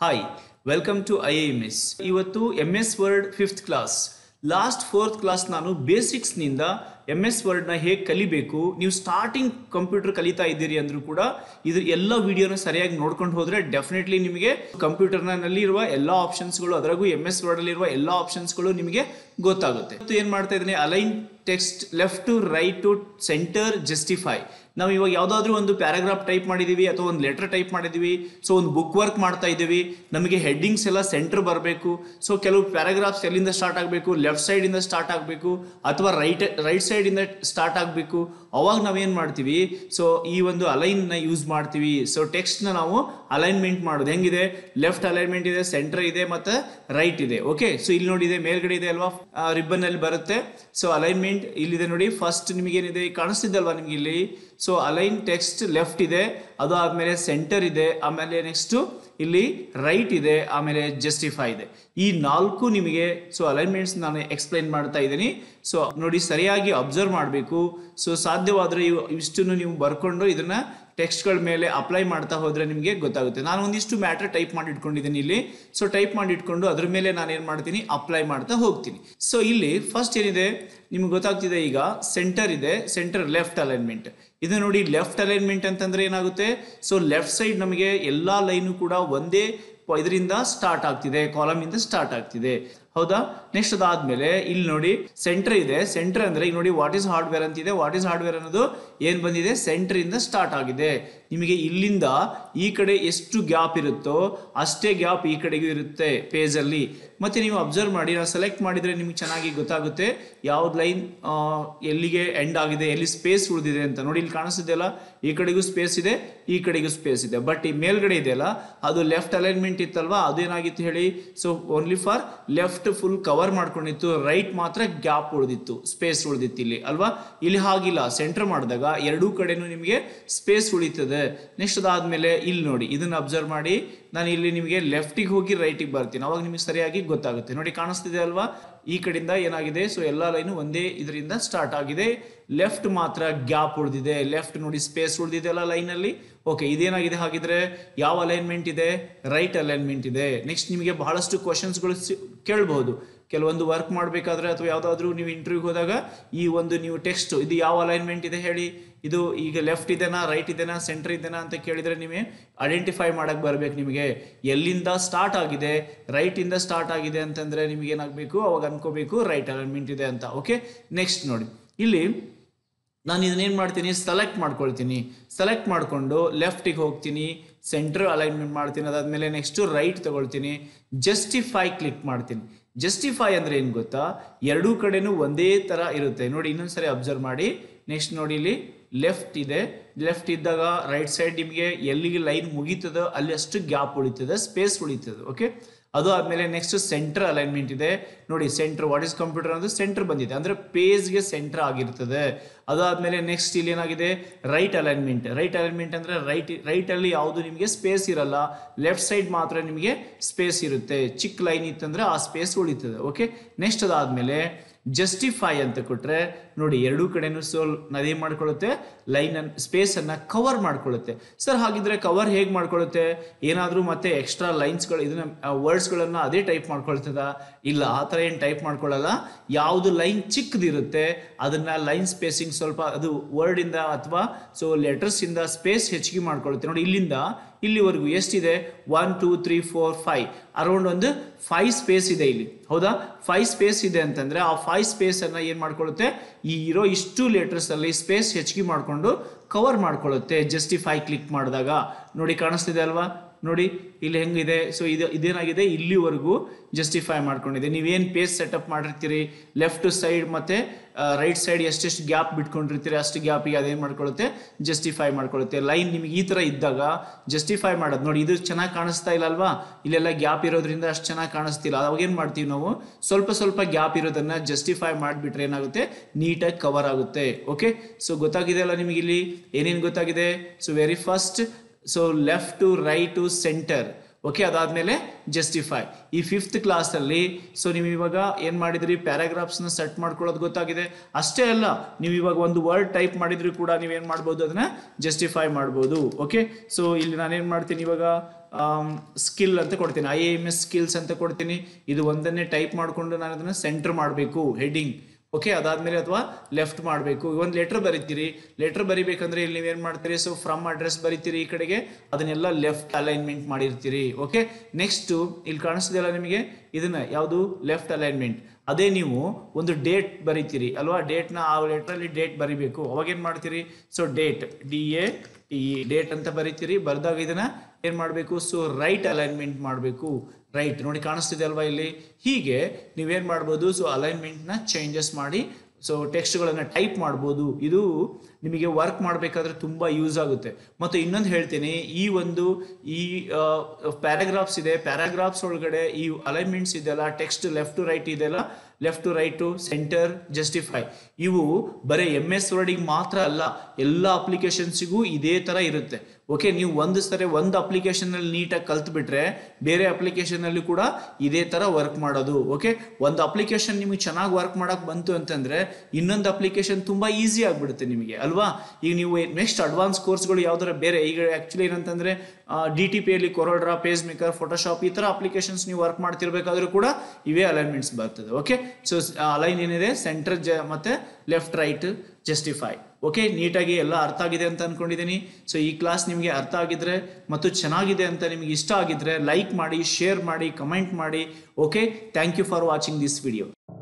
hi welcome to I M S ಇವತ್ತು M S word fifth class last fourth class ನಾನು ಬೇಸಿಕ್ಸ್ನಿಂದ M S ವರ್ಡ್ನ ಹೇಗೆ ಕಲಿಬೇಕು ನೀವು ಸ್ಟಾರ್ಟಿಂಗ್ ಕಂಪ್ಯೂಟರ್ ಕಲಿತಾ ಇದ್ದೀರಿ ಅಂದರೂ ಕೂಡ ಇದು ಎಲ್ಲ ವಿಡಿಯೋನ ಸರಿಯಾಗಿ ನೋಡ್ಕೊಂಡು ಹೋದರೆ ಡೆಫಿನೆಟ್ಲಿ ನಿಮಗೆ ಕಂಪ್ಯೂಟರ್ನಲ್ಲಿ ಇರುವ ಎಲ್ಲ ಆಪ್ಷನ್ಸ್ಗಳು ಅದರಾಗೂ ಎಮ್ ಎಸ್ ವರ್ಡಲ್ಲಿರುವ ಎಲ್ಲ ಆಪ್ಷನ್ಸ್ಗಳು ನಿಮಗೆ ಗೊತ್ತಾಗುತ್ತೆ ಮತ್ತು ಏನು ಮಾಡ್ತಾ ಇದ್ದೀನಿ align text left to right to centre justify ನಾವು ಇವಾಗ ಯಾವುದಾದ್ರೂ ಒಂದು ಪ್ಯಾರಾಗ್ರಾಫ್ ಟೈಪ್ ಮಾಡಿದ್ದೀವಿ ಅಥವಾ ಒಂದು ಲೆಟರ್ ಟೈಪ್ ಮಾಡಿದ್ದೀವಿ ಸೊ ಒಂದು ಬುಕ್ ವರ್ಕ್ ಮಾಡ್ತಾ ಇದ್ದೀವಿ ನಮಗೆ ಹೆಡ್ಡಿಂಗ್ಸ್ ಎಲ್ಲ ಸೆಂಟರ್ ಬರಬೇಕು ಸೊ ಕೆಲವು ಪ್ಯಾರಾಗ್ರಾಫ್ಸ್ ಎಲ್ಲಿಂದ ಸ್ಟಾರ್ಟ್ ಆಗಬೇಕು ಲೆಫ್ಟ್ ಸೈಡಿಂದ ಸ್ಟಾರ್ಟ್ ಆಗಬೇಕು ಅಥವಾ ರೈಟ್ ರೈಟ್ ಸೈಡಿಂದ ಸ್ಟಾರ್ಟ್ ಆಗಬೇಕು ಅವಾಗ ನಾವೇನು ಮಾಡ್ತೀವಿ ಸೊ ಈ ಒಂದು ಅಲೈನ್ನ ಯೂಸ್ ಮಾಡ್ತೀವಿ ಸೊ ಟೆಕ್ಸ್ಟ್ನ ನಾವು ಅಲೈನ್ಮೆಂಟ್ ಮಾಡೋದು ಹೆಂಗಿದೆ ಲೆಫ್ಟ್ ಅಲೈನ್ಮೆಂಟ್ ಇದೆ ಸೆಂಟರ್ ಇದೆ ಮತ್ತು ರೈಟ್ ಇದೆ ಓಕೆ ಸೊ ಇಲ್ಲಿ ನೋಡಿದೆ ಮೇಲ್ಗಡೆ ಇದೆ ಅಲ್ವಾ ರಿಬ್ಬನ್ ಅಲ್ಲಿ ಬರುತ್ತೆ ಸೊ ಅಲೈನ್ಮೆಂಟ್ ಇಲ್ಲಿದೆ ನೋಡಿ ಫಸ್ಟ್ ನಿಮಗೇನಿದೆ ಕಾಣಿಸ್ತಿದ್ದಲ್ವಾ ನಿಮ್ಗೆ ಇಲ್ಲಿ ಸೊ ಅಲೈನ್ ಟೆಕ್ಸ್ಟ್ ಲೆಫ್ಟ್ ಇದೆ ಅದು ಆದಮೇಲೆ ಸೆಂಟರ್ ಇದೆ ಆಮೇಲೆ ನೆಕ್ಸ್ಟು ಇಲ್ಲಿ ರೈಟ್ ಇದೆ ಆಮೇಲೆ ಜಸ್ಟಿಫೈ ಇದೆ ಈ ನಾಲ್ಕು ನಿಮಗೆ ಸೊ ಅಲೈನ್ಮೆಂಟ್ಸ್ ನಾನು ಎಕ್ಸ್ಪ್ಲೈನ್ ಮಾಡ್ತಾ ಇದ್ದೀನಿ ಸೊ ನೋಡಿ ಸರಿಯಾಗಿ ಅಬ್ಸರ್ವ್ ಮಾಡಬೇಕು ಸೊ ಸಾಧ್ಯವಾದರೆ ಇವು ಇಷ್ಟನ್ನು ನೀವು ಬರ್ಕೊಂಡು ಇದನ್ನ ಟೆಕ್ಸ್ಟ್ಗಳ ಮೇಲೆ ಅಪ್ಲೈ ಮಾಡ್ತಾ ಹೋದ್ರೆ ನಿಮಗೆ ಗೊತ್ತಾಗುತ್ತೆ ನಾನು ಒಂದಿಷ್ಟು ಮ್ಯಾಟ್ರ್ ಟೈಪ್ ಮಾಡಿ ಇಟ್ಕೊಂಡಿದ್ದೀನಿ ಇಲ್ಲಿ ಸೊ ಟೈಪ್ ಮಾಡಿ ಇಟ್ಕೊಂಡು ಅದ್ರ ಮೇಲೆ ನಾನು ಏನು ಮಾಡ್ತೀನಿ ಅಪ್ಲೈ ಮಾಡ್ತಾ ಹೋಗ್ತೀನಿ ಸೊ ಇಲ್ಲಿ ಫಸ್ಟ್ ಏನಿದೆ ನಿಮ್ಗೆ ಗೊತ್ತಾಗ್ತಿದೆ ಈಗ ಸೆಂಟರ್ ಇದೆ ಸೆಂಟರ್ ಲೆಫ್ಟ್ ಅಲೈನ್ಮೆಂಟ್ ಇದು ನೋಡಿ ಲೆಫ್ಟ್ ಅಲೈನ್ಮೆಂಟ್ ಅಂತಂದ್ರೆ ಏನಾಗುತ್ತೆ ಸೊ ಲೆಫ್ಟ್ ಸೈಡ್ ನಮಗೆ ಎಲ್ಲಾ ಲೈನು ಕೂಡ ಒಂದೇ ಇದರಿಂದ ಸ್ಟಾರ್ಟ್ ಆಗ್ತಿದೆ ಕಾಲಮ್ ಇಂದ ಸ್ಟಾರ್ಟ್ ಆಗ್ತಿದೆ ಹೌದಾ ನೆಕ್ಸ್ಟ್ ಅದಾದ್ಮೇಲೆ ಇಲ್ಲಿ ನೋಡಿ ಸೆಂಟರ್ ಇದೆ ಸೆಂಟರ್ ಅಂದ್ರೆ ಈಗ ನೋಡಿ ವಾಟ್ ಇಸ್ ಹಾರ್ಡ್ವೇರ್ ಅಂತಿದೆ ವಾಟ್ ಇಸ್ ಹಾರ್ಡ್ವೇರ್ ಅನ್ನೋದು ಏನ್ ಬಂದಿದೆ ಸೆಂಟರ್ ಇಂದ ಸ್ಟಾರ್ಟ್ ಆಗಿದೆ ನಿಮಗೆ ಇಲ್ಲಿಂದ ಈ ಕಡೆ ಎಷ್ಟು ಗ್ಯಾಪ್ ಇರುತ್ತೋ ಅಷ್ಟೇ ಗ್ಯಾಪ್ ಈ ಕಡೆಗೂ ಇರುತ್ತೆ ಪೇಜ್ ಅಲ್ಲಿ ಮತ್ತೆ ನೀವು ಅಬ್ಸರ್ವ್ ಮಾಡಿ ನಾವು ಸೆಲೆಕ್ಟ್ ಮಾಡಿದ್ರೆ ನಿಮ್ಗೆ ಚೆನ್ನಾಗಿ ಗೊತ್ತಾಗುತ್ತೆ ಯಾವ್ದು ಲೈನ್ ಎಲ್ಲಿಗೆ ಎಂಡ್ ಆಗಿದೆ ಎಲ್ಲಿ ಸ್ಪೇಸ್ ಉಳಿದಿದೆ ಅಂತ ನೋಡಿ ಇಲ್ಲಿ ಕಾಣಿಸ್ತಿದೆಯಲ್ಲ ಈ ಕಡೆಗೂ ಸ್ಪೇಸ್ ಇದೆ ಈ ಕಡೆಗೂ ಸ್ಪೇಸ್ ಇದೆ ಬಟ್ ಈ ಮೇಲ್ಗಡೆ ಇದೆಯಲ್ಲ ಅದು ಲೆಫ್ಟ್ ಅಲೈನ್ಮೆಂಟ್ ಇತ್ತಲ್ವಾ ಅದೇನಾಗಿತ್ತು ಹೇಳಿ so only for left full cover ಮಾಡ್ಕೊಂಡಿತ್ತು ರೈಟ್ ಮಾತ್ರ ಗ್ಯಾಪ್ ಉಳಿದಿತ್ತು ಸ್ಪೇಸ್ ಉಳಿದಿತ್ತು ಇಲ್ಲಿ ಅಲ್ವಾ ಇಲ್ಲಿ ಹಾಗಿಲ್ಲ ಸೆಂಟರ್ ಮಾಡಿದಾಗ ಎರಡೂ ಕಡೆನೂ ನಿಮಗೆ ಸ್ಪೇಸ್ ಉಳಿತದೆ ನೆಕ್ಸ್ಟ್ ಅದಾದ್ಮೇಲೆ ಇಲ್ಲಿ ನೋಡಿ ಇದನ್ನ ಅಬ್ಸರ್ವ್ ಮಾಡಿ ನಾನು ಇಲ್ಲಿ ನಿಮಗೆ ಲೆಫ್ಟಿಗೆ ಹೋಗಿ ರೈಟಿಗೆ ಬರ್ತೀನಿ ಅವಾಗ ನಿಮಗೆ ಸರಿಯಾಗಿ ಗೊತ್ತಾಗುತ್ತೆ ನೋಡಿ ಕಾಣಿಸ್ತಿದೆ ಅಲ್ವಾ ಈ ಕಡೆಯಿಂದ ಏನಾಗಿದೆ ಸೊ ಎಲ್ಲ ಲೈನು ಒಂದೇ ಇದರಿಂದ ಸ್ಟಾರ್ಟ್ ಆಗಿದೆ ಲೆಫ್ಟ್ ಮಾತ್ರ ಗ್ಯಾಪ್ ಉಳಿದಿದೆ ಲೆಫ್ಟ್ ನೋಡಿ ಸ್ಪೇಸ್ ಉಳಿದಿದೆ ಅಲ್ಲ ಲೈನಲ್ಲಿ ಓಕೆ ಇದೇನಾಗಿದೆ ಹಾಗಿದ್ರೆ ಯಾವ ಅಲೈನ್ಮೆಂಟ್ ಇದೆ ರೈಟ್ ಅಲೈನ್ಮೆಂಟ್ ಇದೆ ನೆಕ್ಸ್ಟ್ ನಿಮಗೆ ಬಹಳಷ್ಟು ಕ್ವಶನ್ಸ್ಗಳು ಕೇಳಬಹುದು ಕೆಲವೊಂದು ವರ್ಕ್ ಮಾಡಬೇಕಾದ್ರೆ ಅಥವಾ ಯಾವುದಾದ್ರೂ ನೀವು ಇಂಟರ್ವ್ಯೂಗೆ ಹೋದಾಗ ಈ ಒಂದು ನೀವು ಟೆಕ್ಸ್ಟ್ ಇದು ಯಾವ ಅಲೈನ್ಮೆಂಟ್ ಇದೆ ಹೇಳಿ ಇದು ಈಗ ಲೆಫ್ಟ್ ಇದೆನಾ ರೈಟ್ ಇದೆನಾ ಸೆಂಟರ್ ಇದೆನಾ ಅಂತ ಕೇಳಿದ್ರೆ ನಿಮಗೆ ಐಡೆಂಟಿಫೈ ಮಾಡಕ್ಕೆ ಬರಬೇಕು ನಿಮಗೆ ಎಲ್ಲಿಂದ ಸ್ಟಾರ್ಟ್ ಆಗಿದೆ ರೈಟ್ ಇಂದ ಸ್ಟಾರ್ಟ್ ಆಗಿದೆ ಅಂತಂದ್ರೆ ನಿಮಗೆ ಏನಾಗಬೇಕು ಅವಾಗ ಅನ್ಕೋಬೇಕು ರೈಟ್ ಅಲೈನ್ಮೆಂಟ್ ಇದೆ ಅಂತ ಓಕೆ ನೆಕ್ಸ್ಟ್ ನೋಡಿ ಇಲ್ಲಿ ನಾನು ಇದನ್ನೇನು ಮಾಡ್ತೀನಿ ಸೆಲೆಕ್ಟ್ ಮಾಡ್ಕೊಳ್ತೀನಿ ಸೆಲೆಕ್ಟ್ ಮಾಡಿಕೊಂಡು ಲೆಫ್ಟಿಗೆ ಹೋಗ್ತೀನಿ ಸೆಂಟರ್ ಅಲೈನ್ಮೆಂಟ್ ಮಾಡ್ತೀನಿ ಅದಾದಮೇಲೆ ನೆಕ್ಸ್ಟು ರೈಟ್ ತಗೊಳ್ತೀನಿ ಜಸ್ಟಿಫೈ ಕ್ಲಿಕ್ ಮಾಡ್ತೀನಿ ಜಸ್ಟಿಫೈ ಅಂದರೆ ಏನು ಗೊತ್ತಾ ಎರಡೂ ಕಡೆನೂ ಒಂದೇ ಥರ ಇರುತ್ತೆ ನೋಡಿ ಇನ್ನೊಂದ್ಸರಿ ಅಬ್ಸರ್ವ್ ಮಾಡಿ ನೆಕ್ಸ್ಟ್ ನೋಡಿ ಇಲ್ಲಿ ಲೆಫ್ಟ್ ಇದೆ ಲೆಫ್ಟ್ ಇದ್ದಾಗ ರೈಟ್ ಸೈಡ್ ನಿಮಗೆ ಎಲ್ಲಿಗೆ ಲೈನ್ ಮುಗೀತದೋ ಅಲ್ಲಿ ಅಷ್ಟು ಗ್ಯಾಪ್ ಉಳಿತದೆ ಸ್ಪೇಸ್ ಉಳಿತದೆ ಓಕೆ ಅದು ಆದಮೇಲೆ ನೆಕ್ಸ್ಟ್ ಸೆಂಟರ್ ಅಲೈನ್ಮೆಂಟ್ ಇದೆ ನೋಡಿ ಸೆಂಟರ್ ವಾಟ್ ಇಸ್ ಕಂಪ್ಯೂಟರ್ ಅನ್ನೋದು ಸೆಂಟರ್ ಬಂದಿದೆ ಅಂದರೆ ಪೇಜ್ಗೆ ಸೆಂಟರ್ ಆಗಿರ್ತದೆ ಅದಾದಮೇಲೆ ನೆಕ್ಸ್ಟ್ ಇಲ್ಲಿ ಏನಾಗಿದೆ ರೈಟ್ ಅಲೈನ್ಮೆಂಟ್ ರೈಟ್ ಅಲೈನ್ಮೆಂಟ್ ಅಂದರೆ ರೈಟ್ ರೈಟಲ್ಲಿ ಯಾವುದು ನಿಮಗೆ ಸ್ಪೇಸ್ ಇರಲ್ಲ ಲೆಫ್ಟ್ ಸೈಡ್ ಮಾತ್ರ ನಿಮಗೆ ಸ್ಪೇಸ್ ಇರುತ್ತೆ ಚಿಕ್ಕ ಲೈನ್ ಇತ್ತಂದ್ರೆ ಆ ಸ್ಪೇಸ್ ಉಳಿತದೆ ಓಕೆ ನೆಕ್ಸ್ಟ್ ಅದಾದಮೇಲೆ ಜಸ್ಟಿಫೈ ಅಂತ ಕೊಟ್ರೆ ನೋಡಿ ಎರಡೂ ಕಡೆನೂ ಸೋಲ್ ನದೇ ಮಾಡ್ಕೊಳ್ಳುತ್ತೆ ಲೈನ್ ಅನ್ ಸ್ಪೇಸ್ ಅನ್ನ ಕವರ್ ಮಾಡ್ಕೊಳ್ಳುತ್ತೆ ಸರ್ ಹಾಗಿದ್ರೆ ಕವರ್ ಹೇಗೆ ಮಾಡ್ಕೊಳ್ಳುತ್ತೆ ಏನಾದರೂ ಮತ್ತೆ ಎಕ್ಸ್ಟ್ರಾ ಲೈನ್ಸ್ಗಳು ಇದನ್ನ ವರ್ಡ್ಸ್ಗಳನ್ನ ಅದೇ ಟೈಪ್ ಮಾಡ್ಕೊಳ್ತದ ಇಲ್ಲ ಆ ಥರ ಏನು ಟೈಪ್ ಮಾಡ್ಕೊಳ್ಳಲ್ಲ ಯಾವುದು ಲೈನ್ ಚಿಕ್ಕದಿರುತ್ತೆ ಅದನ್ನ ಲೈನ್ ಸ್ಪೇಸಿಂಗ್ ಸ್ವಲ್ಪ ಅದು ವರ್ಡ್ ಇಂದ ಅಥವಾ ಸೊ ಲೆಟರ್ಸ್ ಇಂದ ಸ್ಪೇಸ್ ಹೆಚ್ಚಿಗೆ ಮಾಡ್ಕೊಳ್ಳುತ್ತೆ ನೋಡಿ ಇಲ್ಲಿಂದ ಇಲ್ಲಿವರೆಗೂ ಎಷ್ಟಿದೆ one two three four five around ಒಂದು ಫೈವ್ ಸ್ಪೇಸ್ ಇದೆ ಇಲ್ಲಿ ಹೌದಾ ಫೈವ್ ಸ್ಪೇಸ್ ಇದೆ ಅಂತಂದ್ರೆ ಆ ಫೈವ್ ಸ್ಪೇಸ್ ಅನ್ನ ಏನ್ ಮಾಡ್ಕೊಳ್ಳುತ್ತೆ ಈ ಇರೋ ಇಷ್ಟು ಲೆಟರ್ಸ್ ಅಲ್ಲಿ ಸ್ಪೇಸ್ ಹೆಚ್ಚಿಗೆ ಮಾಡಿಕೊಂಡು ಕವರ್ ಮಾಡ್ಕೊಳ್ಳುತ್ತೆ ಜಸ್ಟಿಫೈ ಕ್ಲಿಕ್ ಮಾಡಿದಾಗ ನೋಡಿ ಕಾಣಿಸ್ತಿದೆ ಅಲ್ವಾ ನೋಡಿ ಇಲ್ಲಿ ಹೆಂಗಿದೆ ಸೊ ಇದು ಇದೇನಾಗಿದೆ ಇಲ್ಲಿವರೆಗೂ ಜಸ್ಟಿಫೈ ಮಾಡ್ಕೊಂಡಿದೆ ನೀವೇನು ಪೇಜ್ ಸೆಟಪ್ ಮಾಡಿರ್ತೀರಿ ಲೆಫ್ಟ್ ಸೈಡ್ ಮತ್ತೆ ರೈಟ್ ಸೈಡ್ ಎಷ್ಟೆಷ್ಟು ಗ್ಯಾಪ್ ಬಿಟ್ಕೊಂಡಿರ್ತೀರಿ ಅಷ್ಟು ಗ್ಯಾಪಿಗೆ ಅದೇನು ಮಾಡ್ಕೊಳ್ಳುತ್ತೆ ಜಸ್ಟಿಫೈ ಮಾಡ್ಕೊಳ್ಳುತ್ತೆ ಲೈನ್ ನಿಮಗೆ ಈ ಥರ ಇದ್ದಾಗ ಜಸ್ಟಿಫೈ ಮಾಡೋದು ನೋಡಿ ಇದು ಚೆನ್ನಾಗಿ ಕಾಣಿಸ್ತಾ ಇಲ್ಲ ಅಲ್ವಾ ಇಲ್ಲೆಲ್ಲ ಗ್ಯಾಪ್ ಇರೋದ್ರಿಂದ ಅಷ್ಟು ಚೆನ್ನಾಗಿ ಕಾಣಿಸ್ತಿಲ್ಲ ಅವಾಗ ಏನು ಮಾಡ್ತೀವಿ ನಾವು ಸ್ವಲ್ಪ ಸ್ವಲ್ಪ ಗ್ಯಾಪ್ ಇರೋದನ್ನ ಜಸ್ಟಿಫೈ ಮಾಡಿಬಿಟ್ರೆ ಏನಾಗುತ್ತೆ ನೀಟಾಗಿ ಕವರ್ ಆಗುತ್ತೆ ಓಕೆ ಸೊ ಗೊತ್ತಾಗಿದೆ ಅಲ್ಲ ನಿಮಗೆ ಇಲ್ಲಿ ಏನೇನು ಗೊತ್ತಾಗಿದೆ so very first so left to right to centre okay ಅದಾದ್ಮೇಲೆ ಜಸ್ಟಿಫೈ ಈ ಫಿಫ್ತ್ ಕ್ಲಾಸಲ್ಲಿ ಸೊ ನೀವು ಇವಾಗ ಏನು ಮಾಡಿದ್ರಿ ಪ್ಯಾರಾಗ್ರಾಫ್ಸ್ನ ಸೆಟ್ ಮಾಡ್ಕೊಳ್ಳೋದು ಗೊತ್ತಾಗಿದೆ ಅಷ್ಟೇ ಅಲ್ಲ ನೀವು ಇವಾಗ ಒಂದು ವರ್ಡ್ ಟೈಪ್ ಮಾಡಿದ್ರು ಕೂಡ ನೀವೇನು ಮಾಡ್ಬೋದು ಅದನ್ನ ಜಸ್ಟಿಫೈ ಮಾಡ್ಬೋದು ಓಕೆ ಸೊ ಇಲ್ಲಿ ನಾನೇನು ಮಾಡ್ತೀನಿ ಇವಾಗ ಸ್ಕಿಲ್ ಅಂತ ಕೊಡ್ತೀನಿ ಐ ಎಮ್ ಎಸ್ ಸ್ಕಿಲ್ಸ್ ಅಂತ ಕೊಡ್ತೀನಿ ಇದು ಒಂದನ್ನೇ ಟೈಪ್ ಮಾಡಿಕೊಂಡು ನಾನು ಅದನ್ನು ಸೆಂಟರ್ ಮಾಡಬೇಕು ಹೆಡ್ಡಿಂಗ್ ಓಕೆ ಅದಾದ್ಮೇಲೆ ಅಥವಾ ಲೆಫ್ಟ್ ಮಾಡಬೇಕು ಒಂದು ಲೆಟರ್ ಬರಿತೀರಿ ಲೆಟರ್ ಬರಿಬೇಕಂದ್ರೆ ಇಲ್ಲಿ ನೀವೇನು ಮಾಡ್ತೀರಿ ಸೊ ಫ್ರಮ್ ಅಡ್ರೆಸ್ ಬರಿತೀರಿ ಈ ಕಡೆಗೆ ಅದನ್ನೆಲ್ಲ ಲೆಫ್ಟ್ ಅಲೈನ್ಮೆಂಟ್ ಮಾಡಿರ್ತೀರಿ ಓಕೆ ನೆಕ್ಸ್ಟು ಇಲ್ಲಿ ಕಾಣಿಸ್ತಿದೆಯಲ್ಲ ನಿಮಗೆ ಇದನ್ನ ಯಾವುದು ಲೆಫ್ಟ್ ಅಲೈನ್ಮೆಂಟ್ ಅದೇ ನೀವು ಒಂದು ಡೇಟ್ ಬರಿತೀರಿ ಅಲ್ವಾ ಡೇಟ್ನ ಆ ಲೆಟ್ರಲ್ಲಿ ಡೇಟ್ ಬರಿಬೇಕು ಅವಾಗ ಏನು ಮಾಡ್ತೀರಿ so date D A T E date ಅಂತ ಬರಿತೀರಿ ಬರ್ದಾಗ ಇದನ್ನ ಏನು ಮಾಡಬೇಕು ಸೊ ರೈಟ್ ಅಲೈನ್ಮೆಂಟ್ ಮಾಡಬೇಕು ರೈಟ್ ನೋಡಿ ಕಾಣಿಸ್ತಿದೆ ಅಲ್ವಾ ಇಲ್ಲಿ ಹೀಗೆ ನೀವೇನು ಮಾಡ್ಬೋದು ಸೊ ಅಲೈನ್ಮೆಂಟ್ನ ಚೇಂಜಸ್ ಮಾಡಿ ಸೊ ಟೆಕ್ಸ್ಟ್ಗಳನ್ನು ಟೈಪ್ ಮಾಡ್ಬೋದು ಇದು ನಿಮಗೆ ವರ್ಕ್ ಮಾಡಬೇಕಾದ್ರೆ ತುಂಬ ಯೂಸ್ ಆಗುತ್ತೆ ಮತ್ತು ಇನ್ನೊಂದು ಹೇಳ್ತೀನಿ ಈ ಒಂದು ಈ ಪ್ಯಾರಾಗ್ರಾಫ್ಸ್ ಇದೆ ಪ್ಯಾರಾಗ್ರಾಫ್ಸ್ ಒಳಗಡೆ ಈ ಅಲೈನ್ಮೆಂಟ್ಸ್ ಇದೆಯಲ್ಲ ಟೆಕ್ಸ್ಟ್ ಲೆಫ್ಟ್ ಟು ರೈಟ್ ಇದೆಯಲ್ಲ left to right to centre justify ಇವು ಬರೀ ಎಮ್ ಎಸ್ ವರ್ಡಿಗೆ ಮಾತ್ರ ಅಲ್ಲ ಎಲ್ಲ ಅಪ್ಲಿಕೇಶನ್ಸಿಗೂ ಇದೇ ಥರ ಇರುತ್ತೆ ಓಕೆ ನೀವು ಒಂದು ಸರಿ ಒಂದು ಅಪ್ಲಿಕೇಶನಲ್ಲಿ ನೀಟಾಗಿ ಕಲ್ತ್ಬಿಟ್ರೆ ಬೇರೆ ಅಪ್ಲಿಕೇಶನಲ್ಲಿ ಕೂಡ ಇದೇ ಥರ ವರ್ಕ್ ಮಾಡೋದು ಓಕೆ ಒಂದು ಅಪ್ಲಿಕೇಶನ್ ನಿಮಗೆ ಚೆನ್ನಾಗಿ ವರ್ಕ್ ಮಾಡೋಕೆ ಬಂತು ಅಂತಂದರೆ ಇನ್ನೊಂದು ಅಪ್ಲಿಕೇಶನ್ ತುಂಬ ಈಸಿ ಆಗಿಬಿಡುತ್ತೆ ನಿಮಗೆ ಅಲ್ವಾ ಈಗ ನೀವು ನೆಕ್ಸ್ಟ್ ಅಡ್ವಾನ್ಸ್ ಕೋರ್ಸ್ಗಳು ಯಾವ್ದಾರ ಬೇರೆ ಈಗ ಆ್ಯಕ್ಚುಲಿ ಏನಂತಂದರೆ ಡಿ ಟಿ ಪಿಯಲ್ಲಿ ಕೊರೋಡ್ರಾ ಪೇಸ್ ಮೇಕರ್ ಫೋಟೋಶಾಪ್ ಈ ಥರ ಅಪ್ಲಿಕೇಶನ್ಸ್ ನೀವು ವರ್ಕ್ ಮಾಡ್ತಿರ್ಬೇಕಾದ್ರೂ ಕೂಡ ಇವೇ ಅಲೈನ್ಮೆಂಟ್ಸ್ ಬರ್ತದೆ ಓಕೆ ಸೊ ಅಲೈನ್ ಏನಿದೆ ಸೆಂಟರ್ ಜ ಮತ್ತು ಲೆಫ್ಟ್ ರೈಟ್ ಜಸ್ಟಿಫೈ ಓಕೆ ನೀಟಾಗಿ ಎಲ್ಲ ಅರ್ಥ ಆಗಿದೆ ಅಂತ ಅನ್ಕೊಂಡಿದ್ದೀನಿ ಸೊ ಈ ಕ್ಲಾಸ್ ನಿಮಗೆ ಅರ್ಥ ಆಗಿದ್ರೆ ಮತ್ತು ಚೆನ್ನಾಗಿದೆ ಅಂತ ನಿಮಗೆ ಇಷ್ಟ ಆಗಿದ್ರೆ ಲೈಕ್ ಮಾಡಿ ಶೇರ್ ಮಾಡಿ ಕಮೆಂಟ್ ಮಾಡಿ okay thank you for watching this video